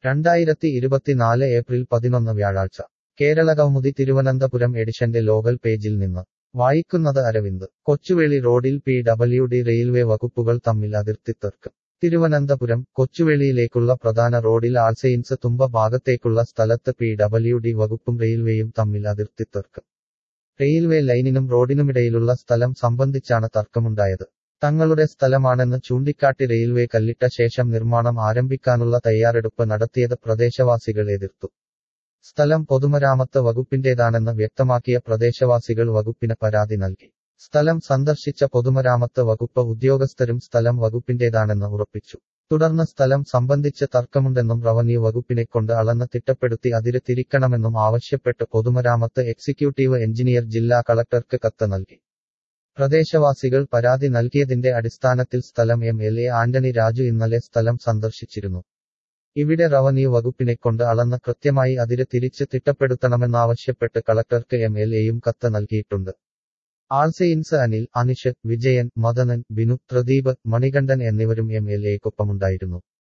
രണ്ടായിരത്തി ഇരുപത്തിനാല് ഏപ്രിൽ പതിനൊന്ന് വ്യാഴാഴ്ച കേരള കൗമുദി തിരുവനന്തപുരം എഡിഷന്റെ ലോകൽ പേജിൽ നിന്ന് വായിക്കുന്നത് അരവിന്ദ് കൊച്ചുവേളി റോഡിൽ പി ഡബ്ല്യു ഡി റെയിൽവേ വകുപ്പുകൾ തമ്മിൽ അതിർത്തിത്തർക്കം തിരുവനന്തപുരം കൊച്ചുവേളിയിലേക്കുള്ള പ്രധാന റോഡിൽ ആൾസെയിൻസ് തുമ്പ ഭാഗത്തേക്കുള്ള സ്ഥലത്ത് പി ഡബ്ല്യു ഡി വകുപ്പും റെയിൽവേയും തമ്മിൽ അതിർത്തിത്തർക്കം റെയിൽവേ ലൈനിനും റോഡിനുമിടയിലുള്ള സ്ഥലം സംബന്ധിച്ചാണ് തർക്കമുണ്ടായത് തങ്ങളുടെ സ്ഥലമാണെന്ന് ചൂണ്ടിക്കാട്ടി റെയിൽവേ കല്ലിട്ട ശേഷം നിർമ്മാണം ആരംഭിക്കാനുള്ള തയ്യാറെടുപ്പ് നടത്തിയത് പ്രദേശവാസികൾ എതിർത്തു സ്ഥലം പൊതുമരാമത്ത് വകുപ്പിന്റേതാണെന്ന് വ്യക്തമാക്കിയ പ്രദേശവാസികൾ വകുപ്പിന് പരാതി നൽകി സ്ഥലം സന്ദർശിച്ച പൊതുമരാമത്ത് വകുപ്പ് ഉദ്യോഗസ്ഥരും സ്ഥലം വകുപ്പിന്റേതാണെന്ന് ഉറപ്പിച്ചു തുടർന്ന് സ്ഥലം സംബന്ധിച്ച് തർക്കമുണ്ടെന്നും റവന്യൂ വകുപ്പിനെക്കൊണ്ട് അളന്ന് തിട്ടപ്പെടുത്തി അതിര് തിരിക്കണമെന്നും ആവശ്യപ്പെട്ട് പൊതുമരാമത്ത് എക്സിക്യൂട്ടീവ് എഞ്ചിനീയർ ജില്ലാ കളക്ടർക്ക് കത്ത് നൽകി പ്രദേശവാസികൾ പരാതി നൽകിയതിന്റെ അടിസ്ഥാനത്തിൽ സ്ഥലം M L A Antony Raju ഇന്നലെ സ്ഥലം സന്ദർശിച്ചിരുന്നു ഇവിടെ റവന്യൂ വകുപ്പിനെക്കൊണ്ട് അളന്ന് കൃത്യമായി അതിര് തിരിച്ച് തിട്ടപ്പെടുത്തണമെന്നാവശ്യപ്പെട്ട് കളക്ടർക്ക് എം എൽ എയും കത്ത് നൽകിയിട്ടുണ്ട് ആൾസെയിൻസ് അനിൽ അനിഷ് വിജയൻ മദനൻ ബിനു പ്രദീപ് മണികണ്ഠൻ എന്നിവരും എം എൽ എക്കൊപ്പമുണ്ടായിരുന്നു